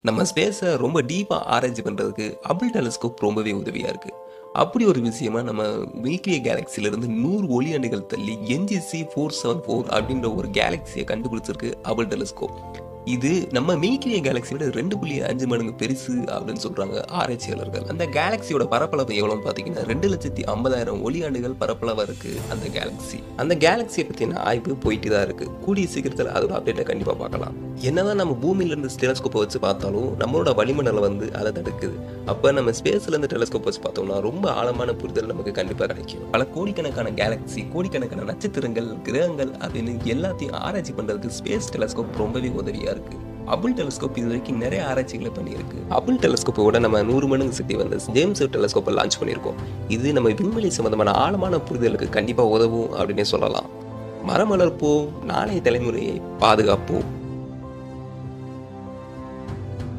நம்ம ஸ்பேஸை ரொம்ப டீப்பாக ஆராய்ச்சி பண்ணுறதுக்கு அபிள் டெலஸ்கோப் ரொம்பவே உதவியாக இருக்குது அப்படி ஒரு விஷயமா நம்ம மில்கிய கேலக்சியிலிருந்து நூறு ஒளி ஆண்டுகள் தள்ளி என்ஜிசி ஃபோர் செவன் ஃபோர் அப்படின்ற ஒரு கேலக்சியை கண்டுபிடிச்சிருக்கு அபிள் டெலஸ்கோப் இது நம்ம மில்கிய கேலக்சி விட ரெண்டு புள்ளி அஞ்சு மடங்கு பெருசு அப்படின்னு சொல்றாங்க ஆராய்ச்சியாளர்கள் அந்த கேலக்சியோட பரப்பளவு எவ்வளோன்னு பார்த்தீங்கன்னா ரெண்டு லட்சத்தி ஐம்பதாயிரம் ஒளி ஆண்டுகள் பரப்பளவாக இருக்கு அந்த கேலக்சி அந்த கேலக்சியை பற்றின ஆய்வு போயிட்டு தான் இருக்கு கூடிய சீக்கிரத்தில் அதோட அப்டேட்டை கண்டிப்பாக பார்க்கலாம் என்னதான் நம்ம பூமியில இருந்து டெலஸ்கோப்பை வச்சு பார்த்தாலும் நம்மளோட வளிமண்டலம் வந்து அதை தடுக்குது அப்போ நம்ம ஸ்பேஸ்ல இருந்து டெலஸ்கோப் வச்சு பார்த்தோம்னா ரொம்ப ஆழமான புரிதல் நமக்கு கண்டிப்பாக கிடைக்கும் பல கோடிக்கணக்கான கேலக்சி கோடிக்கணக்கான நட்சத்திரங்கள் கிரகங்கள் அப்படின்னு எல்லாத்தையும் ஆராய்ச்சி பண்றதுக்கு ஸ்பேஸ் டெலஸ்கோப் ரொம்பவே உதவியா இருக்கு அபுல் டெலஸ்கோப் இது வரைக்கும் நிறைய ஆராய்ச்சிகளை பண்ணியிருக்கு அபுல் டெலஸ்கோப்போட நம்ம நூறு மடங்கு சக்தி வந்து ஜேம்ஸ் டெலஸ்கோப்பை லான்ச் பண்ணியிருக்கோம் இது நம்ம விண்வெளி சம்பந்தமான ஆழமான புரிதலுக்கு கண்டிப்பாக உதவும் அப்படின்னே சொல்லலாம் மரம் வளர்ப்போம் நாளைய தலைமுறையை பாதுகாப்போம்